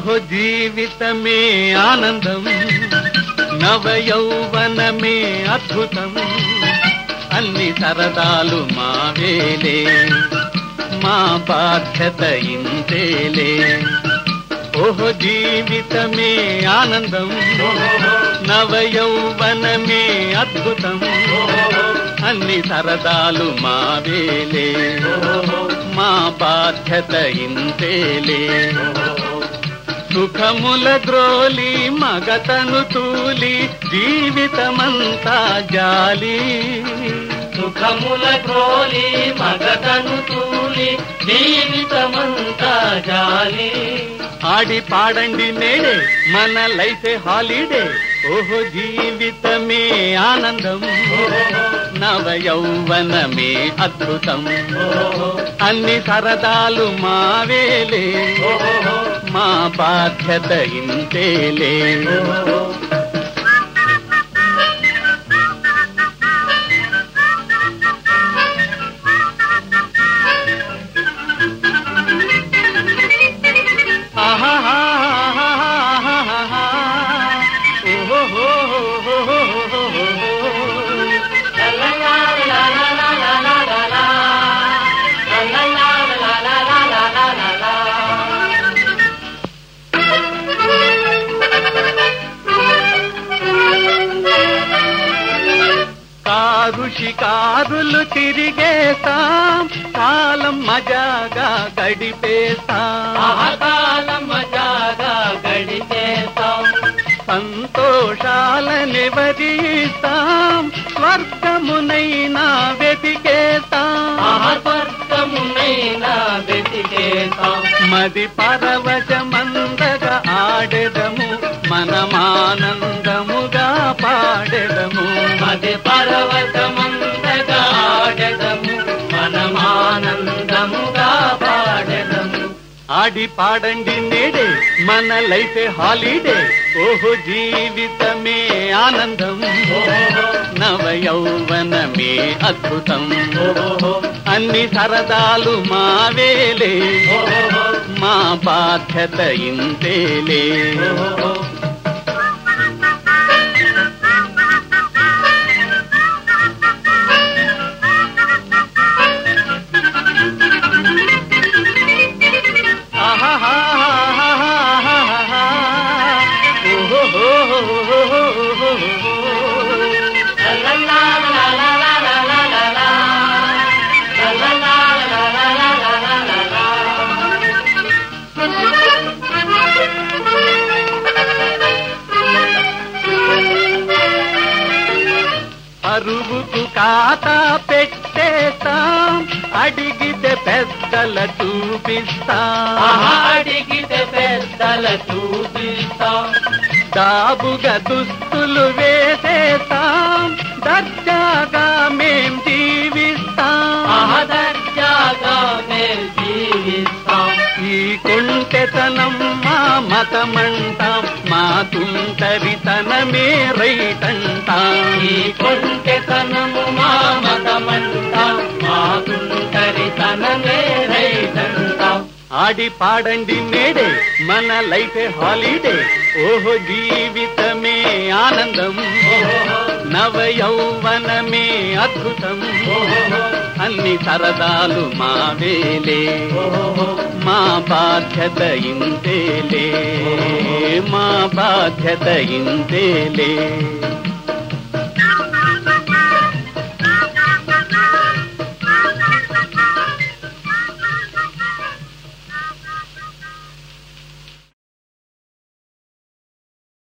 ఓహో జీవితమే ఆనందం నవ యౌవనమే అద్భుతం అన్ని సరదాలు మావేలే మా బాధ్యత ఇంతేలే ఓహో జీవితమే ఆనందం నవ యౌవనమే అద్భుతం అన్ని సరదాలు మావేలే మా బాధ్యత ఇంతేలే సుఖముల గ్రోలి మగతను తూలి జీవితమంతా జాలి సుఖముల గ్రోలి మగతను తూలి జీవితమంతా జాలి ఆడి పాడండి నేడే మన లైఫే హాలిడే ఓహో జీవితమే ఆనందం నవ యౌవనమే అద్భుతం అన్ని సరదాలు మావేలే మా బాధ్యత ఇంతేలే కారు షికారులు తిరిగేస్తాం కాలం మజాగా గడిపేస్తాం ఆకాలం మజాగా గడిపేస్తాం సంతోషాలని వరిస్తాం స్వర్గమునైనా వెతికేస్తాం స్వర్గమునైనా వెతికేస్తాం మది పరవశమందగా ఆడెదము మనమానందముగా పాడెదము మది పర్వతమంతగా ఆడదము మనమానందముగా పాడదము ఆడి పాడండి నేడే మన లైఫే హాలిడే ఓహో జీవితమే ఆనందం నవ యౌవనమే అద్భుతం అన్ని సరదాలు మావేలే మా బాధ్యత ఇంతేలే అరువుకు ఖాతా పెట్టేస్తాం అడిగితే పెద్దల చూపిస్తాం అడిగితే పెద్దల చూపిస్తాం దాబుగా దుస్తులు వేసేస్తాం దర్జాగా మేం జీవిస్తాం ఆదర్జాగా మేం జీవిస్తాం ఈ కుంటెతనం మా మతమంటాం మా తుంటరితనమే రైటంటాం ఈ కొంటెతనము మా మతమంటాం మా తుంటరితనమే రైతంటాం ఆడి పాడండి నేడే మన లైఫే హాలిడే ఓహో జీవితమే ఆనందం నవ యౌవనమే అద్భుతం అన్ని సరదాలు మావేలే మా బాధ్యత ఇంతేలే మా బాధ్యత ఇంతేలే